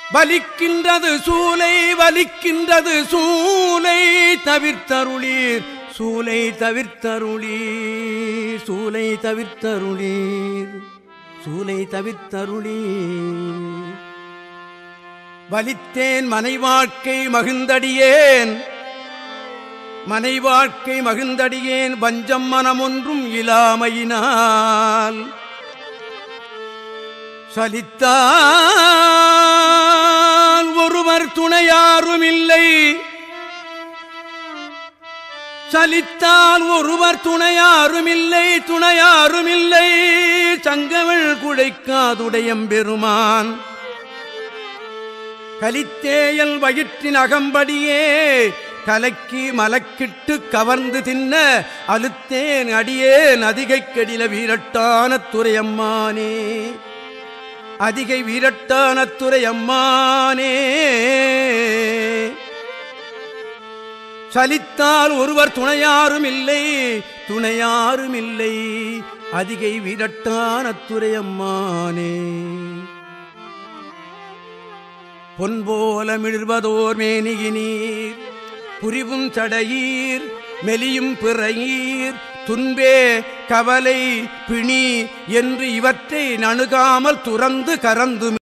வலிக்கின்றது சூலை வலிக்கின்றது சூலை தவிர்த்தருளீர் சூலை தவிர்த்தருளீர் சூலை தவிர்த்தருளீர் சூலை தவிர்த்தருளீர் வலித்தேன் மனை வாழ்க்கை மகிழ்ந்தடியேன் மனை வாழ்க்கை மகிழ்ந்தடியேன் வஞ்சம் மனமொன்றும் இலாமையினால் சலித்தான் ஒருவர் துணையாரும் இல்லை சலித்தால் ஒருவர் துணையாரும் இல்லை துணையாரும் இல்லை சங்கவள் குழைக்காதுடையம் பெருமான் கலித்தேயல் வயிற்றின் அகம்படியே கலக்கி மலக்கிட்டு கவர்ந்து தின்ன அழுத்தேன் அடியேன் அதிகை கடில வீரட்டான துறையம்மானே அதிகை வீரட்டான துறையம்மானே சலித்தால் ஒருவர் துணையாரும் இல்லை துணையாரும் இல்லை அதிகை வீரட்டான துறையம்மானே பொன்போல மிழ்வதோர் மேனியினீர் புரிவும் தடையீர் மெலியும் பிறையீர் துன்பே கவலை பிணி என்று இவற்றை நணுகாமல் துறந்து கறந்து